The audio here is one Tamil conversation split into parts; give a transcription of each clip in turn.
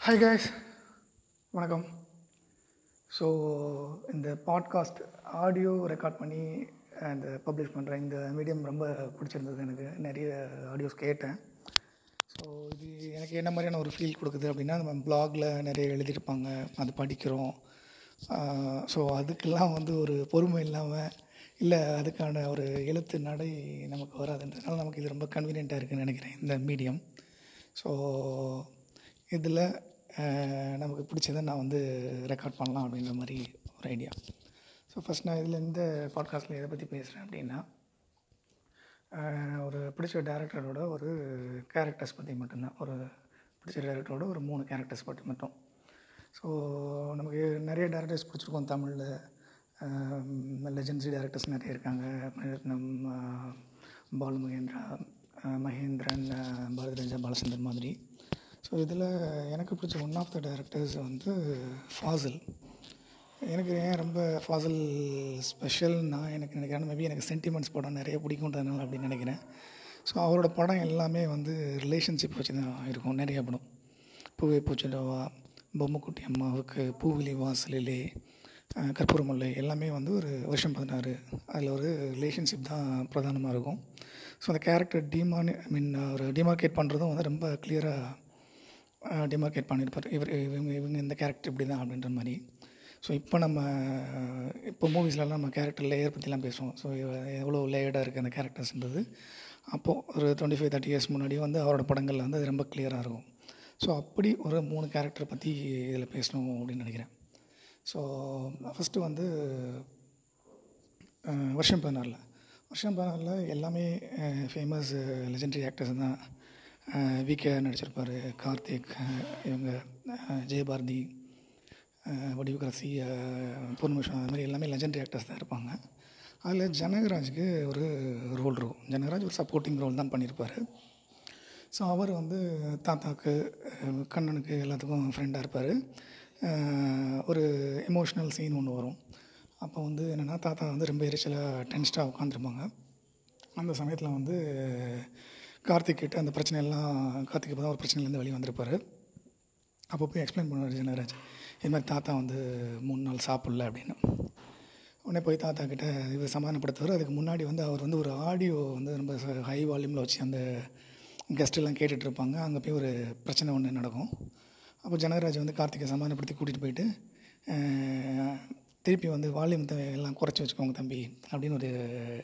ஹாய் கைஸ் வணக்கம் ஸோ இந்த பாட்காஸ்ட் ஆடியோ ரெக்கார்ட் பண்ணி அந்த பப்ளிஷ் பண்ணுற இந்த மீடியம் ரொம்ப பிடிச்சிருந்தது எனக்கு நிறைய ஆடியோஸ் கேட்டேன் ஸோ இது எனக்கு என்ன மாதிரியான ஒரு ஃபீல் கொடுக்குது அப்படின்னா நம்ம பிளாகில் நிறைய எழுதியிருப்பாங்க அது படிக்கிறோம் ஸோ அதுக்கெல்லாம் வந்து ஒரு பொறுமை இல்லாமல் இல்லை அதுக்கான ஒரு எழுத்து நடை நமக்கு வராதுன்றதுனால நமக்கு இது ரொம்ப கன்வீனியண்ட்டாக இருக்குதுன்னு நினைக்கிறேன் இந்த மீடியம் ஸோ இதில் நமக்கு பிடிச்சதை நான் வந்து ரெக்கார்ட் பண்ணலாம் அப்படின்ற மாதிரி ஒரு ஐடியா ஸோ ஃபஸ்ட் நான் இதில் இந்த பாட்காஸ்ட்டில் எதை பற்றி பேசுகிறேன் அப்படின்னா ஒரு பிடிச்ச டேரக்டரோட ஒரு கேரக்டர்ஸ் பற்றி மட்டும்தான் ஒரு பிடிச்ச டேரக்டரோட ஒரு மூணு கேரக்டர்ஸ் பற்றி மட்டும் ஸோ நமக்கு நிறைய டேரக்டர்ஸ் பிடிச்சிருக்கோம் தமிழில் லெஜன்சி டேரக்டர்ஸ் நிறைய இருக்காங்க மணிரத்னம் பாலு மகேந்திரா மகேந்திரன் பாரதிராஜா பாலச்சந்தர் மாதிரி ஸோ இதில் எனக்கு பிடிச்ச ஒன் ஆஃப் த டேரக்டர்ஸ் வந்து ஃபாசில் எனக்கு ஏன் ரொம்ப ஃபாசில் ஸ்பெஷல்னா எனக்கு நினைக்கிறேன் மேபி எனக்கு சென்டிமெண்ட்ஸ் படம் நிறைய பிடிக்குன்றதுனால அப்படின்னு நினைக்கிறேன் ஸோ அவரோட படம் எல்லாமே வந்து ரிலேஷன்ஷிப் வச்சு தான் இருக்கும் நிறைய படம் பூவே பூச்சிடவா பொம்மைக்குட்டி அம்மாவுக்கு பூவிலி வாசலிலே கற்பூரமுல்லை எல்லாமே வந்து ஒரு வருஷம் பதினாறு அதில் ஒரு ரிலேஷன்ஷிப் தான் பிரதானமாக இருக்கும் ஸோ அந்த கேரக்டர் டிமானி ஐ மீன் ஒரு டிமார்க்கேட் பண்ணுறதும் வந்து ரொம்ப கிளியராக டிமார்க்கேட் பண்ணியிருப்பார் இவர் இவங்க இவங்க இந்த கேரக்டர் இப்படி தான் அப்படின்ற மாதிரி ஸோ இப்போ நம்ம இப்போ மூவிஸ்லலாம் நம்ம கேரக்டர் லேயர் பற்றிலாம் பேசுவோம் ஸோ எவ்வளோ லேயர்டாக இருக்குது அந்த கேரக்டர்ஸ்ன்றது அப்போது ஒரு டுவெண்ட்டி ஃபைவ் தேர்ட்டி இயர்ஸ் முன்னாடி வந்து அவரோட படங்களில் வந்து அது ரொம்ப கிளியராக இருக்கும் ஸோ அப்படி ஒரு மூணு கேரக்டரை பற்றி இதில் பேசணும் அப்படின்னு நினைக்கிறேன் ஸோ ஃபஸ்ட்டு வந்து வருஷம் பதினாறில் வருஷம் பதினாறில் எல்லாமே ஃபேமஸ் லெஜெண்டரி ஆக்டர்ஸ் தான் விகே நடிச்சிருப்பார் கார்த்திக் இவங்க ஜெயபாரதி வடிவுக்கரசி பூர்ணிமிஷம் அது மாதிரி எல்லாமே லெஜெண்டரி ஆக்டர்ஸ் தான் இருப்பாங்க அதில் ஜனகராஜுக்கு ஒரு ரோல் இருக்கும் ஜனகராஜ் ஒரு சப்போர்ட்டிங் ரோல் தான் பண்ணியிருப்பார் ஸோ அவர் வந்து தாத்தாவுக்கு கண்ணனுக்கு எல்லாத்துக்கும் ஃப்ரெண்டாக இருப்பார் ஒரு எமோஷ்னல் சீன் ஒன்று வரும் அப்போ வந்து என்னென்னா தாத்தா வந்து ரொம்ப எரிச்சலாக டென்ஸ்டாக உட்காந்துருப்பாங்க அந்த சமயத்தில் வந்து கார்த்திக் கிட்ட அந்த பிரச்சனையெல்லாம் கார்த்திக் இப்போ தான் ஒரு பிரச்சனையிலேருந்து வெளியே வந்திருப்பார் அப்போ போய் எக்ஸ்பிளைன் பண்ணுவார் ஜனகராஜ் இது மாதிரி தாத்தா வந்து மூணு நாள் சாப்பிடல அப்படின்னு உடனே போய் தாத்தா கிட்ட இவர் சமாதானப்படுத்துவார் அதுக்கு முன்னாடி வந்து அவர் வந்து ஒரு ஆடியோ வந்து ரொம்ப ஹை வால்யூமில் வச்சு அந்த கெஸ்ட்டெல்லாம் கேட்டுட்ருப்பாங்க அங்கே போய் ஒரு பிரச்சனை ஒன்று நடக்கும் அப்போ ஜனகராஜ் வந்து கார்த்திகை சமாதானப்படுத்தி கூட்டிகிட்டு போயிட்டு திருப்பி வந்து வால்யூம் எல்லாம் குறைச்சி வச்சுக்கோங்க தம்பி அப்படின்னு ஒரு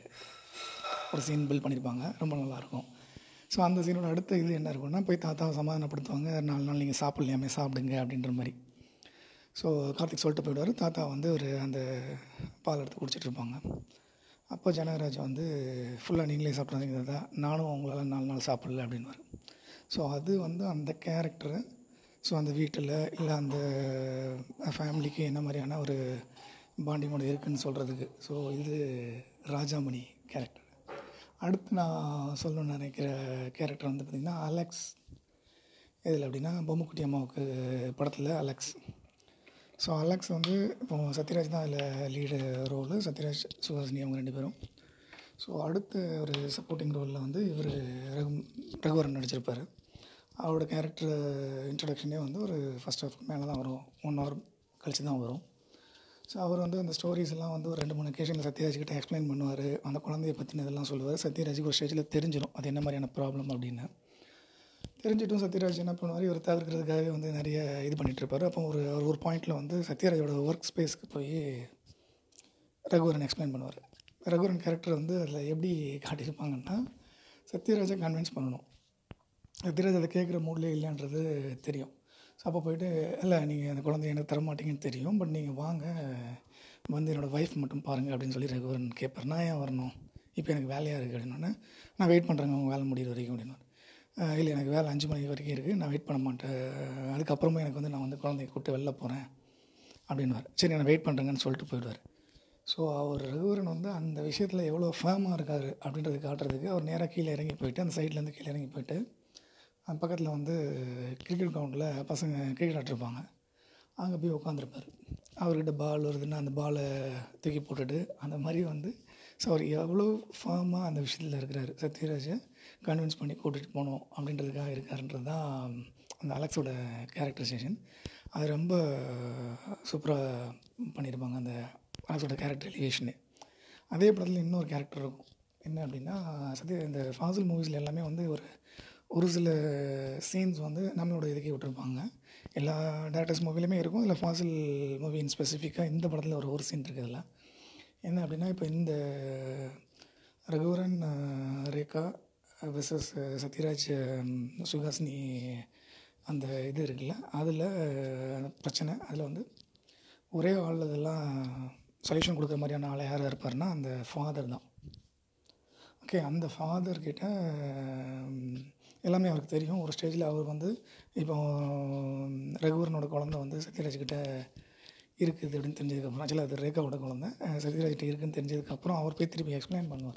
ஒரு சீன் பில்ட் பண்ணியிருப்பாங்க ரொம்ப நல்லாயிருக்கும் ஸோ அந்த சீனோட அடுத்த இது என்ன இருக்கும்னா போய் தாத்தாவை சமாதானப்படுத்துவாங்க நாலு நாள் நீங்கள் சாப்பிட்லையாமே சாப்பிடுங்க அப்படின்ற மாதிரி ஸோ கார்த்திக் சொல்லிட்டு போயிடுவார் தாத்தா வந்து ஒரு அந்த பால் எடுத்து குடிச்சிட்டு இருப்பாங்க அப்போ ஜனகராஜ் வந்து ஃபுல்லாக நீங்களே சாப்பிட்றாங்க தான் நானும் அவங்களால நாலு நாள் சாப்பிடல அப்படின்வார் ஸோ அது வந்து அந்த கேரக்டரு ஸோ அந்த வீட்டில் இல்லை அந்த ஃபேமிலிக்கு என்ன மாதிரியான ஒரு பாண்டிங்கோட இருக்குதுன்னு சொல்கிறதுக்கு ஸோ இது ராஜாமணி கேரக்டர் அடுத்து நான் சொல்லணும்னு நினைக்கிற கேரக்டர் வந்து பார்த்திங்கன்னா அலெக்ஸ் இதில் அப்படின்னா பொம்மைக்குட்டி அம்மாவுக்கு படத்தில் அலெக்ஸ் ஸோ அலெக்ஸ் வந்து இப்போ சத்யராஜ் தான் அதில் லீடு ரோலு சத்யராஜ் சுஹாசினி அவங்க ரெண்டு பேரும் ஸோ அடுத்த ஒரு சப்போர்ட்டிங் ரோலில் வந்து இவர் ரகு ரகுவரன் நடிச்சிருப்பார் அவரோட கேரக்டர் இன்ட்ரடக்ஷனே வந்து ஒரு ஃபஸ்ட் ஹாஃப் மேலே தான் வரும் ஒன் ஹவர் கழித்து தான் வரும் ஸோ அவர் வந்து அந்த ஸ்டோரிஸ் எல்லாம் வந்து ஒரு ரெண்டு மூணு கேஷனில் சத்யராஜ் கிட்ட எக்ஸ்பிளைன் பண்ணுவார் அந்த குழந்தைய பற்றின இதெல்லாம் சொல்லுவார் சத்யராஜுக்கு ஒரு ஸ்டேஜில் தெரிஞ்சிடும் அது என்ன மாதிரியான ப்ராப்ளம் அப்படின்னு தெரிஞ்சிட்டும் சத்யராஜ் என்ன பண்ணுவார் இவர் தவிர்க்கிறதுக்காகவே வந்து நிறைய இது பண்ணிகிட்ருப்பார் அப்போ ஒரு ஒரு பாயிண்டில் வந்து சத்யராஜோட ஒர்க் ஸ்பேஸ்க்கு போய் ரகுவரன் எக்ஸ்பிளைன் பண்ணுவார் ரகுவரன் கேரக்டர் வந்து அதில் எப்படி காட்டியிருப்பாங்கன்னா சத்யராஜை கன்வின்ஸ் பண்ணணும் சத்யராஜ் அதை கேட்குற மூட்லேயே இல்லைன்றது தெரியும் ஸோ அப்போ போயிட்டு இல்லை நீங்கள் அந்த குழந்தைய எனக்கு தரமாட்டீங்கன்னு தெரியும் பட் நீங்கள் வாங்க வந்து என்னோடய ஒய்ஃப் மட்டும் பாருங்கள் அப்படின்னு சொல்லி ரகுவரன் கேட்பார் நான் ஏன் வரணும் இப்போ எனக்கு வேலையாக இருக்குது அப்படின்னோடனே நான் வெயிட் பண்ணுறேங்க உங்கள் வேலை முடிகிற வரைக்கும் அப்படின்னு இல்லை எனக்கு வேலை அஞ்சு மணி வரைக்கும் இருக்குது நான் வெயிட் பண்ண மாட்டேன் அதுக்கப்புறமா எனக்கு வந்து நான் வந்து குழந்தைய கூப்பிட்டு வெளில போகிறேன் அப்படின்வார் சரி நான் வெயிட் பண்ணுறேங்கன்னு சொல்லிட்டு போயிடுவார் ஸோ அவர் ரகுவரன் வந்து அந்த விஷயத்தில் எவ்வளோ ஃபேமாக இருக்கார் அப்படின்றது காட்டுறதுக்கு அவர் நேராக கீழே இறங்கி போயிட்டு அந்த சைட்லேருந்து கீழே இறங்கி போயிட்டு அந்த பக்கத்தில் வந்து கிரிக்கெட் கிரவுண்டில் பசங்க கிரிக்கெட் ஆட்டிருப்பாங்க அங்கே போய் உட்காந்துருப்பார் அவர்கிட்ட பால் வருதுன்னா அந்த பாலை தூக்கி போட்டுட்டு அந்த மாதிரி வந்து ஸோ அவர் எவ்வளோ ஃபார்மாக அந்த விஷயத்தில் இருக்கிறாரு சத்யராஜை கன்வின்ஸ் பண்ணி கூட்டிகிட்டு போகணும் அப்படின்றதுக்காக இருக்காருன்றது தான் அந்த அலெக்ஸோட கேரக்டரைசேஷன் அது ரொம்ப சூப்பராக பண்ணியிருப்பாங்க அந்த அலெக்ஸோட கேரக்டர் எலிவேஷனு அதே படத்தில் இன்னொரு கேரக்டர் இருக்கும் என்ன அப்படின்னா சத்ய இந்த ஃபாசில் மூவிஸில் எல்லாமே வந்து ஒரு ஒரு சில சீன்ஸ் வந்து நம்மளோட இதுக்கே விட்டுருப்பாங்க எல்லா டேரக்டர்ஸ் மூவிலையுமே இருக்கும் இல்லை ஃபாசில் மூவி இன் ஸ்பெசிஃபிக்காக இந்த படத்தில் ஒரு ஒரு சீன் இருக்குது இதில் என்ன அப்படின்னா இப்போ இந்த ரகுவரன் அஹ், ரேகா விசஸ் சத்யராஜ் ஹம், சுஹாசினி அந்த இது இருக்குல்ல அதில் பிரச்சனை அதில் வந்து ஒரே ஆள் இதெல்லாம் சொல்யூஷன் கொடுக்குற மாதிரியான ஆள் யார் இருப்பார்னா அந்த ஃபாதர் தான் ஓகே அந்த ஃபாதர் கிட்ட ஹம், எல்லாமே அவருக்கு தெரியும் ஒரு ஸ்டேஜில் அவர் வந்து இப்போ ரகுவரனோட குழந்தை வந்து சத்யராஜ் கிட்ட இருக்குது அப்படின்னு தெரிஞ்சதுக்கப்புறம் ஆக்சுவலாக அது ரேகாவோட குழந்தை அஹ் சத்யராஜ் கிட்ட இருக்குன்னு தெரிஞ்சதுக்கப்புறம் அவர் போய் திருப்பி எக்ஸ்பிளைன் பண்ணுவார்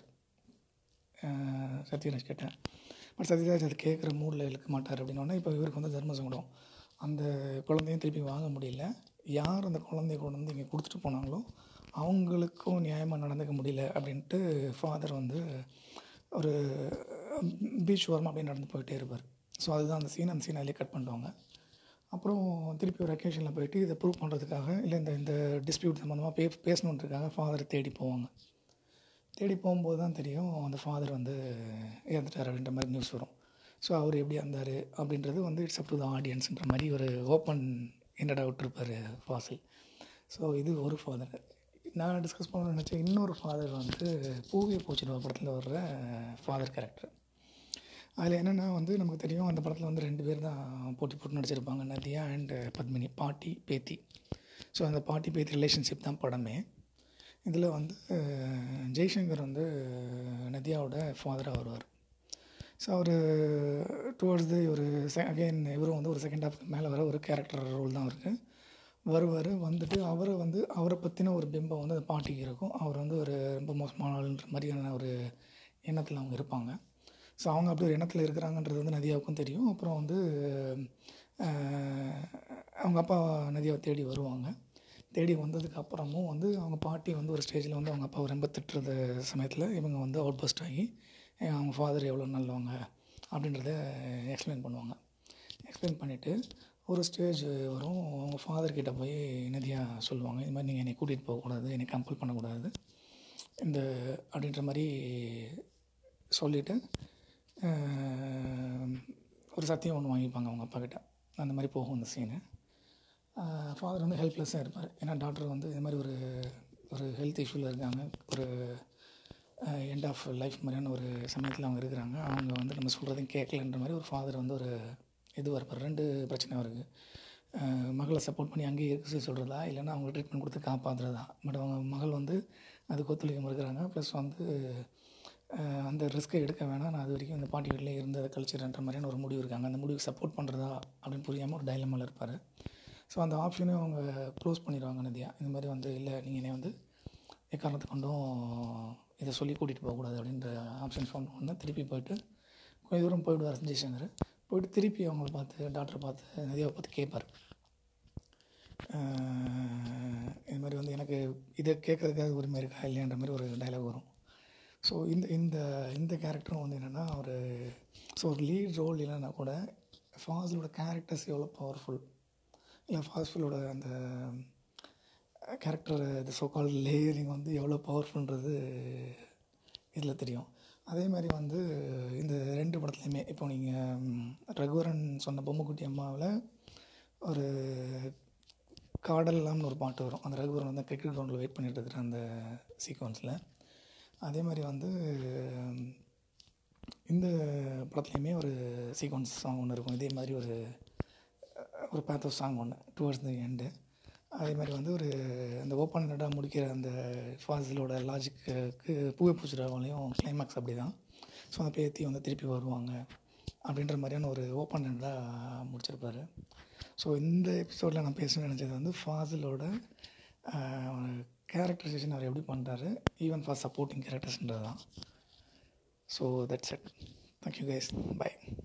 அஹ் சத்யராஜ் கிட்ட பட் சத்யராஜ் அது கேட்குற மூடில் இருக்க மாட்டார் அப்படின்னோடனே இப்போ இவருக்கு வந்து தர்ம சங்கடம் அந்த குழந்தையும் திருப்பி வாங்க முடியல யார் அந்த குழந்தைய கொண்டு வந்து இங்கே கொடுத்துட்டு போனாங்களோ அவங்களுக்கும் நியாயமாக நடந்துக்க முடியல அப்படின்ட்டு ஃபாதர் வந்து ஒரு பீச் ஓரமாக அப்படியே நடந்து போயிட்டே இருப்பார் ஸோ அதுதான் அந்த சீன் அந்த சீன் அதிலே கட் பண்ணுவாங்க அப்புறம் திருப்பி ஒரு அக்கேஷனில் போயிட்டு இதை ப்ரூவ் பண்ணுறதுக்காக இல்லை இந்த இந்த டிஸ்பியூட் சம்மந்தமாக பே பேசணுன்றதுக்காக ஃபாதரை தேடி போவாங்க தேடி போகும்போது தான் தெரியும் அந்த ஃபாதர் வந்து இறந்துட்டார் அப்படின்ற மாதிரி நியூஸ் வரும் ஸோ அவர் எப்படி இருந்தார் அப்படின்றது வந்து இட்ஸ் அப் டு த ஆடியன்ஸ்ன்ற மாதிரி ஒரு ஓப்பன் எண்டடாக விட்டுருப்பார் ஃபாசில் ஸோ இது ஒரு ஃபாதர் நான் டிஸ்கஸ் பண்ண நினச்ச இன்னொரு ஃபாதர் வந்து பூவிய பூச்சிடுவா படத்தில் வர்ற ஃபாதர் கேரக்டர் அதில் என்னென்னா வந்து நமக்கு தெரியும் அந்த படத்தில் வந்து ரெண்டு பேர் தான் போட்டி போட்டு நடிச்சிருப்பாங்க நதியா அண்ட் பத்மினி பாட்டி பேத்தி ஸோ அந்த பாட்டி பேத்தி ரிலேஷன்ஷிப் தான் படமே இதில் வந்து அஹ், ஜெய்சங்கர் வந்து நதியாவோட ஃபாதராக வருவார் ஸோ அவர் டுவர்ட்ஸ் தி ஒரு அகைன் இவரும் வந்து ஒரு செகண்ட் ஹாஃப் மேலே வர ஒரு கேரக்டர் ரோல் தான் அவருக்கு வருவார் வந்துட்டு அவரை வந்து அவரை பற்றின ஒரு பிம்பம் வந்து அந்த பாட்டிக்கு இருக்கும் அவர் வந்து ஒரு ரொம்ப மோசமான ஆளுன்ற மாதிரியான ஒரு எண்ணத்தில் அவங்க இருப்பாங்க ஸோ அவங்க அப்படி ஒரு எண்ணத்தில் இருக்கிறாங்கன்றது வந்து நதியாவுக்கும் தெரியும் அப்புறம் வந்து அஹ், அவங்க அப்பா நதியாவை தேடி வருவாங்க தேடி வந்ததுக்கு அப்புறமும் வந்து அவங்க பாட்டி வந்து ஒரு ஸ்டேஜில் வந்து அவங்க அப்பாவை ரொம்ப திட்டுறது சமயத்தில் இவங்க வந்து அவுட் பஸ்ட் ஆகி "ஏய், அவங்க ஃபாதர் எவ்வளோ நல்லவங்க அப்படின்றத எக்ஸ்பிளைன் பண்ணுவாங்க எக்ஸ்பிளைன் பண்ணிவிட்டு ஒரு ஸ்டேஜ் வரும் அவங்க ஃபாதர் கிட்ட போய் நதியாக சொல்லுவாங்க இது மாதிரி நீங்கள் என்னை கூட்டிகிட்டு போகக்கூடாது என்னை கம்பல் பண்ணக்கூடாது இந்த அப்படின்ற மாதிரி சொல்லிவிட்டு ஒரு சத்தியம் ஒன்று வாங்கிப்பாங்க அவங்க அப்பா கிட்ட அந்த மாதிரி போகும் அந்த சீனு ஃபாதர் வந்து ஹெல்ப்லெஸ்ஸாக இருப்பார் ஏன்னா டாக்டர் வந்து இது மாதிரி ஒரு ஒரு ஹெல்த் இஷ்யூவில் இருக்காங்க ஒரு எண்ட் ஆஃப் லைஃப் மாதிரியான ஒரு சமயத்தில் அவங்க இருக்கிறாங்க அவங்க வந்து நம்ம சொல்கிறதையும் கேட்கலன்ற மாதிரி ஒரு ஃபாதர் வந்து ஒரு இதுவாக இருப்பார் ரெண்டு பிரச்சனை இருக்குது மகளை சப்போர்ட் பண்ணி அங்கேயே இருக்க சொல்கிறதா இல்லைன்னா அவங்க ட்ரீட்மெண்ட் கொடுத்து காப்பாற்றுறதா பட் அவங்க மகள் வந்து அதுக்கு ஒத்துழைக்க மறுக்கிறாங்க ப்ளஸ் வந்து அஹ், அந்த ரிஸ்க்கை எடுக்க வேணாம் நான் அது வரைக்கும் இந்த பாட்டி வீட்டில் இருந்ததை கழிச்சிடன்ற மாதிரியான ஒரு முடிவு இருக்காங்க அந்த முடிவுக்கு சப்போர்ட் பண்ணுறதா அப்படின்னு புரியாமல் ஒரு டைலமாவில் இருப்பார் ஸோ அந்த ஆப்ஷனையும் அவங்க க்ளோஸ் பண்ணிடுவாங்க நதியா இந்த மாதிரி வந்து இல்லை நீங்கள் என்னை வந்து எக்காரணத்தை கொண்டும் இதை சொல்லி கூட்டிகிட்டு போகக்கூடாது அப்படின்ற ஆப்ஷன் சொன்ன உடனே திருப்பி போயிட்டு கொஞ்சம் தூரம் போயிடுவார் ஜெய்சங்கர் போயிட்டு திருப்பி அவங்கள பார்த்து டாக்டரை பார்த்து நதியாவை பார்த்து கேட்பார் ஆஹ் இது மாதிரி வந்து எனக்கு இதை கேட்குறதுக்காக உரிமை இருக்கா இல்லையான்ற மாதிரி ஒரு டைலாக் வரும் ஸோ இந்த இந்த இந்த கேரக்டரும் வந்து என்னென்னா ஒரு ஸோ ஒரு லீட் ரோல் இல்லைன்னா கூட ஃபாசிலோட கேரக்டர்ஸ் எவ்வளோ பவர்ஃபுல் இல்லை ஃபாஸ்ஃபுல்லோட அந்த கேரக்டர் இந்த சோகால் லேயரிங் வந்து எவ்வளோ பவர்ஃபுல்ன்றது இதில் தெரியும் அதே மாதிரி வந்து இந்த ரெண்டு படத்துலையுமே இப்போ நீங்கள் ரகுவரன் சொன்ன பொம்மைக்குட்டி அம்மாவில் ஒரு காடல்லாம்னு ஒரு பாட்டு வரும் அந்த ரகுவரன் வந்து கிரிக்கெட் கிரவுண்டில் வெயிட் பண்ணிட்டு இருக்கிற அந்த சீக்வன்ஸில் அதே மாதிரி வந்து இந்த படத்துலையுமே ஒரு சீக்வன்ஸ் சாங் ஒன்று இருக்கும் இதே மாதிரி ஒரு ஒரு பேத்தோ சாங் ஒன்று டுவர்ட்ஸ் தி எண்டு அதே மாதிரி வந்து ஒரு அந்த ஓப்பன் நடாக முடிக்கிற அந்த ஃபாசிலோட லாஜிக்கு பூவை பூச்சிடாவாலையும் கிளைமேக்ஸ் அப்படி தான் ஸோ அந்த பேத்தி வந்து திருப்பி வருவாங்க அப்படின்ற மாதிரியான ஒரு ஓப்பன் நடாக முடிச்சிருப்பாரு ஸோ இந்த எபிசோடில் நான் பேசணும்னு நினச்சது வந்து ஃபாசிலோட கேரக்டரைசேஷன் அவர் எப்படி பண்ணுறாரு ஈவன் ஃபார் சப்போர்ட்டிங் கேரக்டர்ஸ்ன்றது தான் so that's it thank you guys by